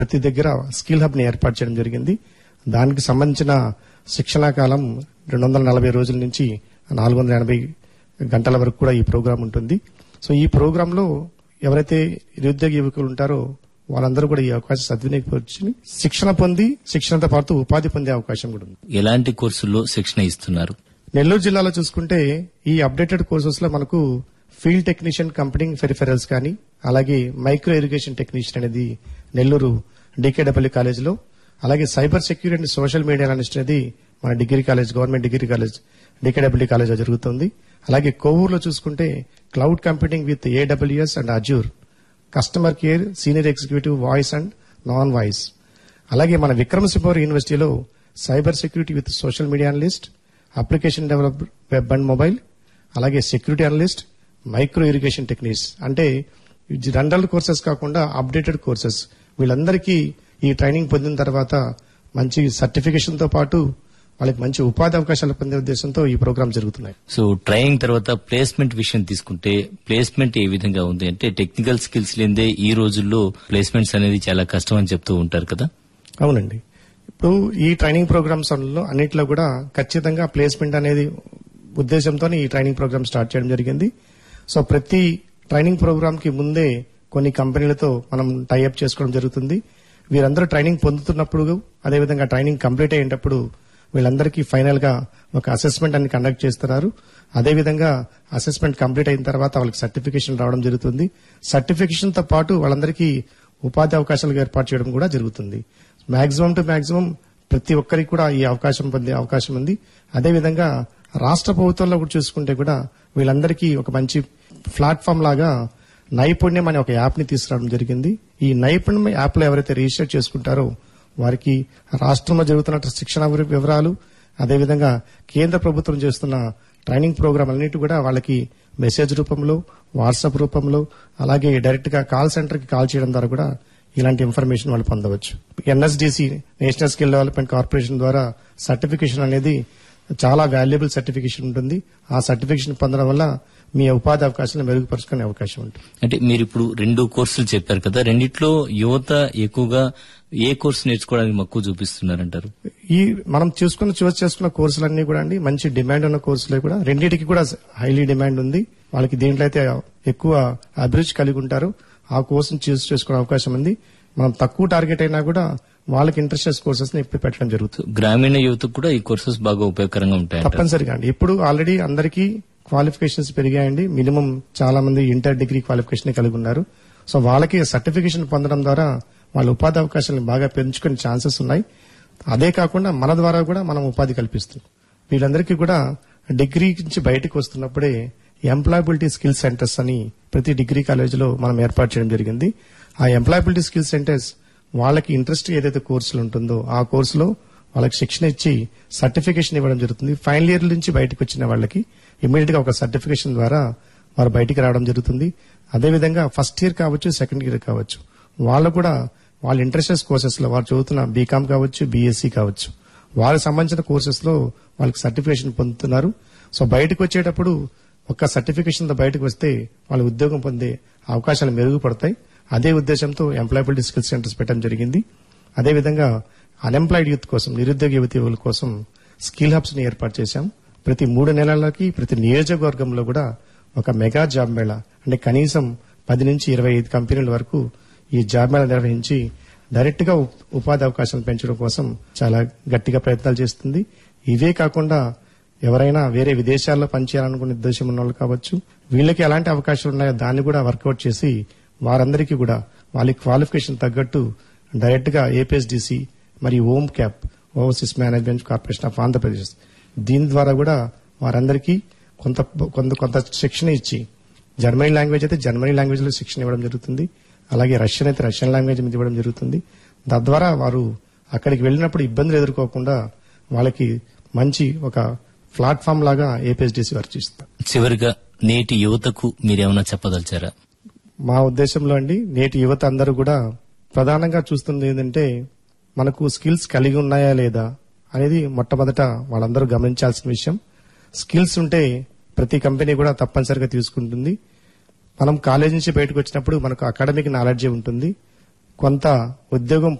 ప్రతి దగ్గర skill hub ని ఏర్పాటు చేయడం జరిగింది దానికి సంబంధించిన శిక్షణా కాలం రెండు వందల నలభై రోజుల నుంచి నాలుగు వందల ఎనభై గంటల వరకు కూడా ఈ ప్రోగ్రాం ఉంటుంది సో ఈ ప్రోగ్రామ్ లో ఎవరైతే నిరుద్యోగ యువకులు ఉంటారో వాళ్ళందరూ కూడా ఈ అవకాశం సద్వినియోగపరిచి శిక్షణ పొంది శిక్షణతో పాటు ఉపాధి పొందే అవకాశం కూడా ఉంది ఎలాంటి కోర్సుల్లో శిక్షణ ఇస్తున్నారు నెల్లూరు జిల్లాలో చూసుకుంటే ఈ అప్డేటెడ్ కోర్సెస్ లో మనకు ఫీల్డ్ టెక్నీషియన్ కంపెనీ ఫెరిఫెరల్స్ కానీ అలాగే మైక్రో ఇరిగేషన్ టెక్నీషియన్ అనేది నెల్లూరు డికేడబ్ల్యూ కాలేజ్ లో అలాగే cyber security and social media analyst అనేది మన degree college government degree college DKW college లో జరుగుతుంది అలాగే కోవూరులో చూసుకుంటే cloud computing with AWS and Azure customer care senior executive voice and non voice అలాగే మన విక్రమసింహపురం యూనివర్సిటీలో cyber security with social media analyst application develop web and mobile అలాగే security analyst micro irrigation techniques అంటే జనరల్ కోర్సెస్ కాకుండా updated courses వీళ్ళందరికీ ఈ training పొందిన తర్వాత మంచి సర్టిఫికేషన్ తో పాటు వాళ్ళకి మంచి ఉపాధి అవకాశాలు పొందే ఉద్దేశంతో ఈ ప్రోగ్రామ్ జరుగుతున్నాయి సో ట్రైనింగ్ తర్వాత ప్లేస్మెంట్ విషయం తీసుకుంటే ప్లేస్మెంట్ ఏ విధంగా ఉంది అంటే టెక్నికల్ స్కిల్స్ లేదే ఈ రోజుల్లో ప్లేస్మెంట్స్ అనేది చాలా కష్టం అని చెప్తూ ఉంటారు కదా అవునండి ఇప్పుడు ఈ ట్రైనింగ్ ప్రోగ్రామ్స్ లో అన్నిట్లో కూడా ఖచ్చితంగా ప్లేస్మెంట్ అనేది ఉద్దేశంతో ఈ ట్రైనింగ్ ప్రోగ్రామ్ స్టార్ట్ చేయడం జరిగింది సో ప్రతి ట్రైనింగ్ ప్రోగ్రామ్ కి ముందే కొన్ని కంపెనీలతో మనం టైఅప్ చేసుకోవడం జరుగుతుంది వీరందరూ ట్రైనింగ్ పొందుతున్నప్పుడు అదేవిధంగా ట్రైనింగ్ కంప్లీట్ అయ్యేటప్పుడు వీళ్ళందరికీ ఫైనల్ గా ఒక అసెస్మెంట్ అని కండక్ట్ చేస్తున్నారు అదేవిధంగా అసెస్మెంట్ కంప్లీట్ అయిన తర్వాత వాళ్ళకి సర్టిఫికేషన్ రావడం జరుగుతుంది సర్టిఫికేషన్ తో పాటు వాళ్ళందరికీ ఉపాధి అవకాశాలు ఏర్పాటు చేయడం కూడా జరుగుతుంది మాక్సిమం టు మాక్సిమం ప్రతి ఒక్కరికి కూడా ఈ అవకాశం పొందే అవకాశం ఉంది అదేవిధంగా రాష్ట్ర ప్రభుత్వంలో కూడా చూసుకుంటే కూడా వీళ్ళందరికీ ఒక మంచి ప్లాట్ఫామ్ లాగా నైపుణ్యం అనే ఒక యాప్ ని తీసుకురావడం జరిగింది ఈ నైపుణ్యం యాప్ లో ఎవరైతే రిజిస్టర్ చేసుకుంటారో వారికి రాష్ట్రంలో జరుగుతున్న శిక్షణ వివరాలు అదేవిధంగా కేంద్ర ప్రభుత్వం చేస్తున్న ట్రైనింగ్ ప్రోగ్రామ్ అన్నిటి కూడా వాళ్ళకి మెసేజ్ రూపంలో వాట్సాప్ రూపంలో అలాగే డైరెక్ట్ గా కాల్ సెంటర్ కి కాల్ చేయడం ద్వారా కూడా ఇలాంటి ఇన్ఫర్మేషన్ వాళ్ళు పొందవచ్చు NSDC national skill development corporation ద్వారా సర్టిఫికేషన్ అనేది చాలా వాల్యుబుల్ సర్టిఫికేషన్ ఉంటుంది ఆ సర్టిఫికేషన్ పొందడం వల్ల మీ ఉపాధి అవకాశాలను మెరుగుపరుచుకునే అవకాశం ఉంటుంది అంటే మీరు ఇప్పుడు రెండు కోర్సులు చెప్పారు కదా రెండిట్లో యువత ఎక్కువగా ఏ కోర్సు నేర్చుకోవడానికి మక్కువ చూపిస్తున్నారంటారు ఈ మనం చూసుకున్న చూస్ చేసుకున్న కోర్సులన్నీ కూడా అండి మంచి డిమాండ్ ఉన్న కోర్సులే కూడా రెండింటికి కూడా హైలీ డిమాండ్ ఉంది వాళ్ళకి దీంట్లో అయితే ఎక్కువ అభిరుచి కలిగి ఉంటారు ఆ కోర్సును చూస్ చేసుకునే అవకాశం ఉంది మనం తక్కువ టార్గెట్ అయినా కూడా వాళ్ళకి ఇంట్రెస్ట్ కోర్సెస్ ని ఇప్పుడు పెట్టడం జరుగుతుంది గ్రామీణ యువతకు కూడా ఈ కోర్సెస్ బాగా ఉపయోగకరంగా ఉంటాయంటారు తప్పనిసరిగా అండి ఇప్పుడు ఆల్రెడీ అందరికీ క్వాలిఫికేషన్స్ పెరిగాయండి మినిమం చాలా మంది ఇంటర్ డిగ్రీ క్వాలిఫికేషన్ కలిగి ఉన్నారు సో వాళ్ళకి సర్టిఫికేషన్ పొందడం ద్వారా వాళ్ళ ఉపాధి అవకాశాలను బాగా పెంచుకునే ఛాన్సెస్ ఉన్నాయి అదే కాకుండా మన ద్వారా కూడా మనం ఉపాధి కల్పిస్తున్నాం వీళ్ళందరికీ కూడా డిగ్రీ నుంచి బయటకు వస్తున్నప్పుడే ఎంప్లాయబిలిటీ స్కిల్ సెంటర్స్ అని ప్రతి డిగ్రీ కాలేజీలో మనం ఏర్పాటు చేయడం జరిగింది ఆ ఎంప్లాయబిలిటీ స్కిల్ సెంటర్స్ వాళ్ళకి ఇంట్రెస్ట్ ఏదైతే కోర్సులు ఉంటుందో ఆ కోర్సులో వాళ్ళకి శిక్షణ ఇచ్చి సర్టిఫికేషన్ ఇవ్వడం జరుగుతుంది ఫైనల్ ఇయర్ నుంచి బయటకు వచ్చిన వాళ్ళకి ఇమీడియట్ గా ఒక సర్టిఫికేషన్ ద్వారా వారు బయటికి రావడం జరుగుతుంది అదేవిధంగా ఫస్ట్ ఇయర్ కావచ్చు సెకండ్ ఇయర్ కావచ్చు వాళ్ళు కూడా వాళ్ళ ఇంట్రెస్టెస్ కోర్సెస్ లో వారు చదువుతున్న బీకామ్ కావచ్చు బీఎస్సీ కావచ్చు వారికి సంబంధించిన కోర్సెస్ లో వాళ్ళకి సర్టిఫికేషన్ పొందుతున్నారు సో బయటకు వచ్చేటప్పుడు ఒక సర్టిఫికేషన్ తో బయటకు వస్తే వాళ్ళు ఉద్యోగం పొందే అవకాశాలు మెరుగుపడతాయి అదే ఉద్దేశంతో ఎంప్లాయబిలిటీ స్కిల్ సెంటర్స్ పెట్టడం జరిగింది అదేవిధంగా అన్ఎంప్లాయిడ్ యూత్ కోసం నిరుద్యోగ యువతి యువకుల కోసం స్కిల్ హబ్స్ ని ఏర్పాటు చేశాం ప్రతి మూడు నెలలకి ప్రతి నియోజకవర్గంలో కూడా ఒక మెగా జాబ్ మేళా అంటే కనీసం పది నుంచి ఇరవై ఐదు కంపెనీల వరకు ఈ జాబ్ మేళా నిర్వహించి డైరెక్ట్ గా ఉప్- ఉపాధి అవకాశాలు పెంచడం కోసం చాలా గట్టిగా ప్రయత్నాలు చేస్తుంది ఇవే కాకుండా ఎవరైనా వేరే విదేశాల్లో పనిచేయాలనుకునే ఉద్దేశం ఉన్న వాళ్ళు కావచ్చు వీళ్ళకి ఎలాంటి అవకాశాలు ఉన్నాయో దాన్ని కూడా వర్కౌట్ చేసి వారందరికీ కూడా వాళ్ళ క్వాలిఫికేషన్ తగ్గట్టు డైరెక్ట్ గా ఏపీఎస్డిసి మరియు OMCAP overseas management corporation of Andhra Pradesh దీని ద్వారా కూడా వారందరికీ కొంత కొంత కొంత శిక్షణ ఇచ్చి జర్మనీ లాంగ్వేజ్ అయితే జర్మనీ లాంగ్వేజ్ లో శిక్షణ ఇవ్వడం జరుగుతుంది అలాగే రష్యన్ అయితే రష్యన్ లాంగ్వేజ్ మీద ఇవ్వడం జరుగుతుంది తద్వారా వారు అక్కడికి వెళ్ళినప్పుడు ఇబ్బందులు ఎదుర్కోకుండా వాళ్ళకి మంచి ఒక ప్లాట్ఫామ్ లాగా ఏపీఎస్డిసి వారు చూస్తారు చివరిగా నేటి యువతకు మీరేమైనా చెప్పదలిచారా మా ఉద్దేశంలో అండి నేటి యువత అందరూ కూడా ప్రధానంగా చూస్తుంది ఏంటంటే మనకు స్కిల్స్ కలిగి ఉన్నాయా లేదా అనేది మొట్టమొదట వాళ్ళందరూ గమనించాల్సిన విషయం స్కిల్స్ ఉంటే ప్రతి కంపెనీ కూడా తప్పనిసరిగా తీసుకుంటుంది మనం కాలేజ్ నుంచి బయటకు వచ్చినప్పుడు మనకు అకాడమిక్ నాలెడ్జ్ ఉంటుంది కొంత ఉద్యోగం